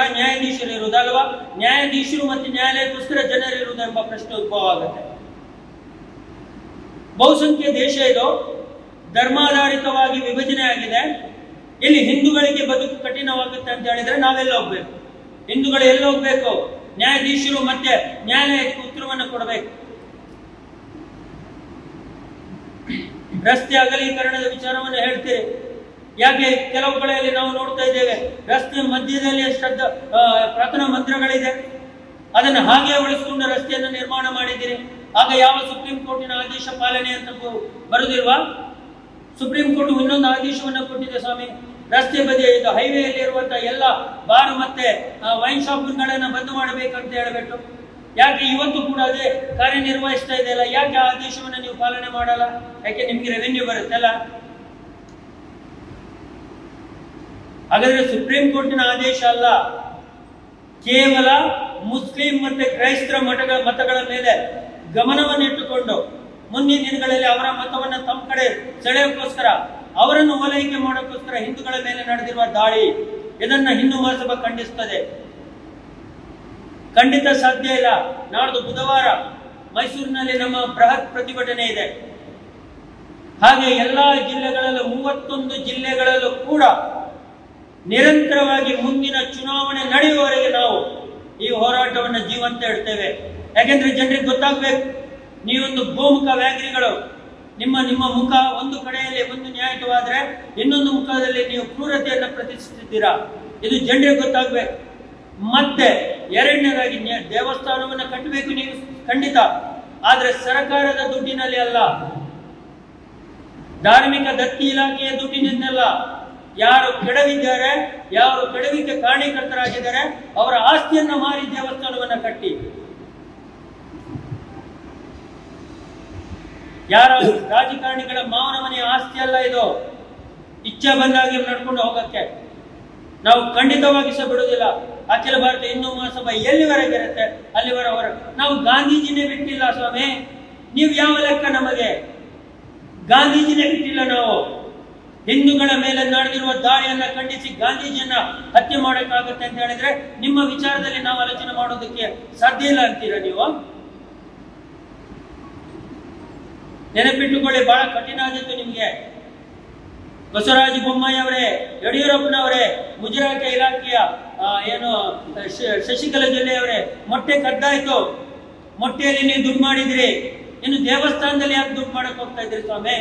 ನ್ಯಾಯಾಧೀಶರು ಇರುವುದಲ್ವಾ ನ್ಯಾಯಾಧೀಶರು ಮತ್ತು ನ್ಯಾಯಾಲಯಕ್ಕೋಸ್ಕರ ಜನರು ಇರುವುದು ಎಂಬ ಪ್ರಶ್ನೆ ಉದ್ಭವ ಆಗುತ್ತೆ ಬಹುಸಂಖ್ಯೆ ದೇಶ ಇದು ಧರ್ಮಾಧಾರಿತವಾಗಿ ವಿಭಜನೆ ಆಗಿದೆ ಇಲ್ಲಿ ಹಿಂದೂಗಳಿಗೆ ಬದುಕು ಕಠಿಣವಾಗುತ್ತೆ ಅಂತ ಹೇಳಿದ್ರೆ ನಾವೆಲ್ಲ ಹೋಗ್ಬೇಕು ಹಿಂದೂಗಳು ಎಲ್ಲ ಹೋಗ್ಬೇಕು ನ್ಯಾಯಾಧೀಶರು ಮತ್ತೆ ನ್ಯಾಯಾಲಯಕ್ಕೆ ಉತ್ತರವನ್ನು ಕೊಡಬೇಕು ರಸ್ತೆ ಅಗಲೀಕರಣದ ವಿಚಾರವನ್ನು ಹೇಳ್ತೀರಿ ಯಾಕೆ ಕೆಲವು ಕಡೆಯಲ್ಲಿ ನಾವು ನೋಡ್ತಾ ಇದ್ದೇವೆ ರಸ್ತೆ ಮಧ್ಯದಲ್ಲಿ ಶ್ರದ್ಧಾ ಆ, ಪ್ರಾರ್ಥನಾ ಮಂದಿರಗಳಿದೆ ಅದನ್ನು ಹಾಗೆ ಉಳಿಸಿಕೊಂಡು ರಸ್ತೆಯನ್ನು ನಿರ್ಮಾಣ ಮಾಡಿದ್ದೀರಿ ಆಗ ಯಾವ ಸುಪ್ರೀಂ ಕೋರ್ಟಿನ ಆದೇಶ ಪಾಲನೆ ಅಂತ ಬ- ಬರುದಿಲ್ವಾ ಸುಪ್ರೀಂ ಕೋರ್ಟ್ ಇನ್ನೊಂದು ಆದೇಶವನ್ನು ಕೊಟ್ಟಿದೆ ಸ್ವಾಮಿ ರಸ್ತೆ ಬದಿಯ ಇದು ಹೈವೇಯಲ್ಲಿ ಇರುವಂತಹ ಎಲ್ಲ ಬಾರ್ ಮತ್ತೆ ವೈನ್ ಶಾಪ್ಗಳನ್ನ ಬಂದ್ ಮಾಡಬೇಕಂತ ಹೇಳ್ಬಿಟ್ಟು ಯಾಕೆ ಇವತ್ತು ಕೂಡ ಅದೇ ಕಾರ್ಯನಿರ್ವಹಿಸ್ತಾ ಇದೆಯಲ್ಲ ಯಾಕೆ ಆ ಆದೇಶವನ್ನು ನೀವು ಪಾಲನೆ ಮಾಡಲ್ಲ ಯಾಕೆ ನಿಮ್ಗೆ ರೆವೆನ್ಯೂ ಬರುತ್ತಲ್ಲ ಹಾಗಾದ್ರೆ ಸುಪ್ರೀಂ ಕೋರ್ಟಿನ ಆದೇಶ ಅಲ್ಲ ಕೇವಲ ಮುಸ್ಲಿಂ ಮತ್ತೆ ಕ್ರೈಸ್ತರ ಮಠಗಳ ಮತಗಳ ಮೇಲೆ ಗಮನವನ್ನು ಇಟ್ಟುಕೊಂಡು ಮುಂದಿನ ದಿನಗಳಲ್ಲಿ ಅವರ ಮತವನ್ನ ತಮ್ಮ ಕಡೆ ಸೆಳೆಯೋಕ್ಕೋಸ್ಕರ ಅವರನ್ನು ಓಲೈಕೆ ಮಾಡೋಕ್ಕೋಸ್ಕರ ಹಿಂದೂಗಳ ಮೇಲೆ ನಡೆದಿರುವ ದಾಳಿ ಇದನ್ನ ಹಿಂದೂ ಮಹಾಸಭಾ ಖಂಡಿಸ್ತದೆ ಖಂಡಿತ ಸಾಧ್ಯ ಇಲ್ಲ ನಾಡ್ದು ಬುಧವಾರ ಮೈಸೂರಿನಲ್ಲಿ ನಮ್ಮ ಬೃಹತ್ ಪ್ರತಿಭಟನೆ ಇದೆ ಹಾಗೆ ಎಲ್ಲಾ ಜಿಲ್ಲೆಗಳಲ್ಲೂ ಮೂವತ್ತೊಂದು ಜಿಲ್ಲೆಗಳಲ್ಲೂ ಕೂಡ ನಿರಂತರವಾಗಿ ಮುಂದಿನ ಚುನಾವಣೆ ನಡೆಯುವವರೆಗೆ ನಾವು ಈ ಹೋರಾಟವನ್ನು ಜೀವಂತ ಇಡ್ತೇವೆ ಯಾಕೆಂದ್ರೆ ಜನರಿಗೆ ಗೊತ್ತಾಗ್ಬೇಕು ನೀವೊಂದು ಗೋಮುಖ ವ್ಯಾಘ್ರಿಗಳು ನಿಮ್ಮ ನಿಮ್ಮ ಮುಖ ಒಂದು ಕಡೆಯಲ್ಲಿ ಒಂದು ನ್ಯಾಯವಾದ್ರೆ ಇನ್ನೊಂದು ಮುಖದಲ್ಲಿ ನೀವು ಕ್ರೂರತೆಯನ್ನು ಪ್ರತಿಷ್ಠಿಸಿದ್ದೀರಾ ಇದು ಜನರಿಗೆ ಗೊತ್ತಾಗ್ಬೇಕು ಮತ್ತೆ ಎರಡನೇದಾಗಿ ನ್ಯಾ- ದೇವಸ್ಥಾನವನ್ನ ಕಟ್ಟಬೇಕು ನೀವು ಖಂಡಿತ ಆದ್ರೆ ಸರ್ಕಾರದ ದುಡ್ಡಿನಲ್ಲಿ ಅಲ್ಲ ಧಾರ್ಮಿಕ ದತ್ತಿ ಇಲಾಖೆಯ ದುಡ್ಡಿನಿಂದಲ್ಲ ಯಾರು ಕೆಡವಿದ್ದಾರೆ ಯಾರು ಕೆಡವಿಗೆ ಕಾರಣೀಕರ್ತರಾಗಿದ್ದಾರೆ ಅವರ ಆಸ್ತಿಯನ್ನ ಮಾರಿ ದೇವಸ್ಥಾನವನ್ನ ಕಟ್ಟಿ ಯಾರ ರಾಜಕಾರಣಿಗಳ ಮಾವನ ಮನೆಯ ಆಸ್ತಿ ಅಲ್ಲ ಇದು ಇಚ್ಛೆ ಬಂದಾಗಿ ನಡ್ಕೊಂಡು ಹೋಗಕ್ಕೆ ನಾವು ಖಂಡಿತವಾಗಿ ಸಹ ಬಿಡುವುದಿಲ್ಲ ಅಖಿಲ ಭಾರತ ಹಿಂದೂ ಮಹಾಸಭಾ ಎಲ್ಲಿವರೆಗೆ ಇರುತ್ತೆ ಅಲ್ಲಿವರೆಗೆ ನಾವು ಗಾಂಧೀಜಿನೇ ಬಿಟ್ಟಿಲ್ಲ ಸ್ವಾಮಿ ನೀವು ಯಾವ ಲೆಕ್ಕ ನಮಗೆ ಗಾಂಧೀಜಿನೇ ಬಿಟ್ಟಿಲ್ಲ ನಾವು ಹಿಂದೂಗಳ ಮೇಲೆ ನಡೆದಿರುವ ದಾಳಿಯನ್ನ ಖಂಡಿಸಿ ಗಾಂಧೀಜಿಯನ್ನ ಹತ್ಯೆ ಮಾಡಕ್ಕಾಗುತ್ತೆ ಅಂತ ಹೇಳಿದ್ರೆ ನಿಮ್ಮ ವಿಚಾರದಲ್ಲಿ ನಾವು ಆಲೋಚನೆ ಮಾಡೋದಕ್ಕೆ ಸಾಧ್ಯ ಇಲ್ಲ ಅಂತೀರಾ ನೀವು ನೆನಪಿಟ್ಟುಕೊಳ್ಳಿ ಬಹಳ ಕಠಿಣ ಆದಿತ್ತು ನಿಮ್ಗೆ ಬಸವರಾಜ ಬೊಮ್ಮಾಯಿ ಅವರೇ ಯಡಿಯೂರಪ್ಪನವರೇ ಮುಜರಾಯಿ ಇಲಾಖೆಯ ಆ, ಏನು ಶ- ಶಶಿಕಲಾ ಜೊಲ್ಲೆ ಅವರೇ ಮೊಟ್ಟೆ ಕದ್ದಾಯ್ತು ಮೊಟ್ಟೆಯಲ್ಲಿ ನೀವು ದುಡ್ಡು ಮಾಡಿದ್ರಿ ಇನ್ನು ದೇವಸ್ಥಾನದಲ್ಲಿ ಯಾಕೆ ದುಡ್ಡು ಮಾಡಕ್ ಹೋಗ್ತಾ ಇದ್ರಿ ಸ್ವಾಮಿ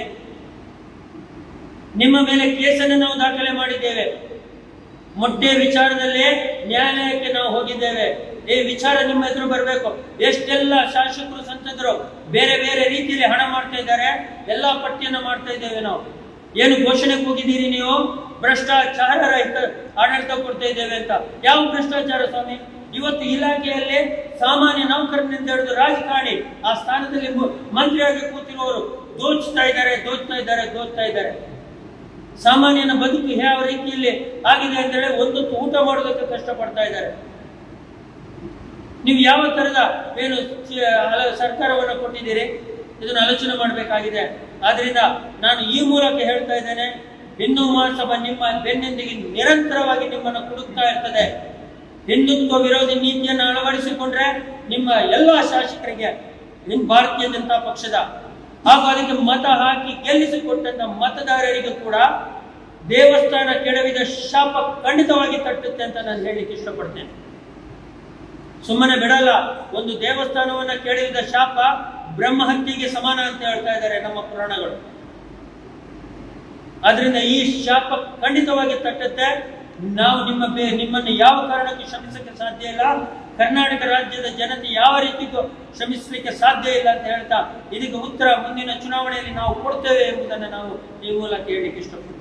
ನಿಮ್ಮ ಮೇಲೆ ಕೇಸನ್ನು ನಾವು ದಾಖಲೆ ಮಾಡಿದ್ದೇವೆ ಮೊಟ್ಟೆ ವಿಚಾರದಲ್ಲಿ ನ್ಯಾಯಾಲಯಕ್ಕೆ ನಾವು ಹೋಗಿದ್ದೇವೆ ಈ ವಿಚಾರ ನಿಮ್ಮ ಎದುರು ಬರಬೇಕು ಎಷ್ಟೆಲ್ಲ ಶಾಸಕರು ಸಂಸದರು ಬೇರೆ ಬೇರೆ ರೀತಿಯಲ್ಲಿ ಹಣ ಮಾಡ್ತಾ ಇದ್ದಾರೆ ಎಲ್ಲಾ ಪಟ್ಟಿಯನ್ನು ಮಾಡ್ತಾ ಇದ್ದೇವೆ ನಾವು ಏನು ಘೋಷಣೆಗೆ ಹೋಗಿದ್ದೀರಿ ನೀವು ಭ್ರಷ್ಟಾಚಾರ ರಹಿತ ಆಡಳಿತ ಕೊಡ್ತಾ ಇದ್ದೇವೆ ಅಂತ ಯಾವ ಭ್ರಷ್ಟಾಚಾರ ಸ್ವಾಮಿ ಇವತ್ತು ಇಲಾಖೆಯಲ್ಲಿ ಸಾಮಾನ್ಯ ನೌಕರನಿಂದ ಹಿಡಿದು ರಾಜಕಾರಣಿ ಆ ಸ್ಥಾನದಲ್ಲಿ ಮು- ಮಂತ್ರಿಯಾಗಿ ಕೂತಿರುವವರು ದೋಚ್ತಾ ಇದ್ದಾರೆ ದೋಚ್ತಾ ಇದ್ದಾರೆ ದೋಚ್ತಾ ಇದ್ದಾರೆ ಸಾಮಾನ್ಯನ ಬದುಕು ಯಾವ ರೀತಿಯಲ್ಲಿ ಆಗಿದೆ ಅಂದ್ರೆ ಒಂದೊತ್ತು ಊಟ ಮಾಡೋದಕ್ಕೆ ಕಷ್ಟಪಡ್ತಾ ಇದ್ದಾರೆ ನೀವು ಯಾವ ತರದ ಏನು ಚ- ಹಲ- ಸರ್ಕಾರವನ್ನು ಕೊಟ್ಟಿದ್ದೀರಿ ಇದನ್ನು ಆಲೋಚನೆ ಮಾಡಬೇಕಾಗಿದೆ ಆದ್ರಿಂದ ನಾನು ಈ ಮೂಲಕ ಹೇಳ್ತಾ ಇದ್ದೇನೆ ಹಿಂದೂ ಮಹಾಸಭಾ ನಿಮ್ಮ ಬೆನ್ನಿಂದಿಗೆ ನಿರಂತರವಾಗಿ ನಿಮ್ಮನ್ನು ಕುಡುಕ್ತಾ ಇರ್ತದೆ ಹಿಂದುತ್ವ ವಿರೋಧಿ ನೀತಿಯನ್ನು ಅಳವಡಿಸಿಕೊಂಡ್ರೆ ನಿಮ್ಮ ಎಲ್ಲ ಶಾಸಕರಿಗೆ ನಿಮ್ ಭಾರತೀಯ ಜನತಾ ಪಕ್ಷದ ಹಾಗೂ ಅದಕ್ಕೆ ಮತ ಹಾಕಿ ಗೆಲ್ಲಿಸಿಕೊಟ್ಟಂತ ಮತದಾರರಿಗೂ ಕೂಡ ದೇವಸ್ಥಾನ ಕೆಡವಿದ ಶಾಪ ಖಂಡಿತವಾಗಿ ತಟ್ಟುತ್ತೆ ಅಂತ ನಾನು ಹೇಳಲಿಕ್ಕೆ ಇಷ್ಟಪಡ್ತೇನೆ ಸುಮ್ಮನೆ ಬಿಡಲ್ಲ ಒಂದು ದೇವಸ್ಥಾನವನ್ನ ಕೆಡವಿದ ಶಾಪ ಬ್ರಹ್ಮಹತ್ಯೆಗೆ ಸಮಾನ ಅಂತ ಹೇಳ್ತಾ ಇದ್ದಾರೆ ನಮ್ಮ ಪುರಾಣಗಳು ಆದ್ರಿಂದ ಈ ಶಾಪ ಖಂಡಿತವಾಗಿ ತಟ್ಟುತ್ತೆ ನಾವು ನಿಮ್ಮ ಬೇ- ನಿಮ್ಮನ್ನು ಯಾವ ಕಾರಣಕ್ಕೂ ಶ್ರಮಿಸಕ್ಕೆ ಸಾಧ್ಯ ಇಲ್ಲ ಕರ್ನಾಟಕ ರಾಜ್ಯದ ಜನತೆ ಯಾವ ರೀತಿಗೂ ಶ್ರಮಿಸಲಿಕ್ಕೆ ಸಾಧ್ಯ ಇಲ್ಲ ಅಂತ ಹೇಳ್ತಾ ಇದಕ್ಕೆ ಉತ್ತರ ಮುಂದಿನ ಚುನಾವಣೆಯಲ್ಲಿ ನಾವು ಕೊಡ್ತೇವೆ ಎಂಬುದನ್ನು ನಾವು ಈ ಮೂಲಕ ಹೇಳಲಿಕ್ಕೆ ಇಷ್ಟಪಡ್ತೇವೆ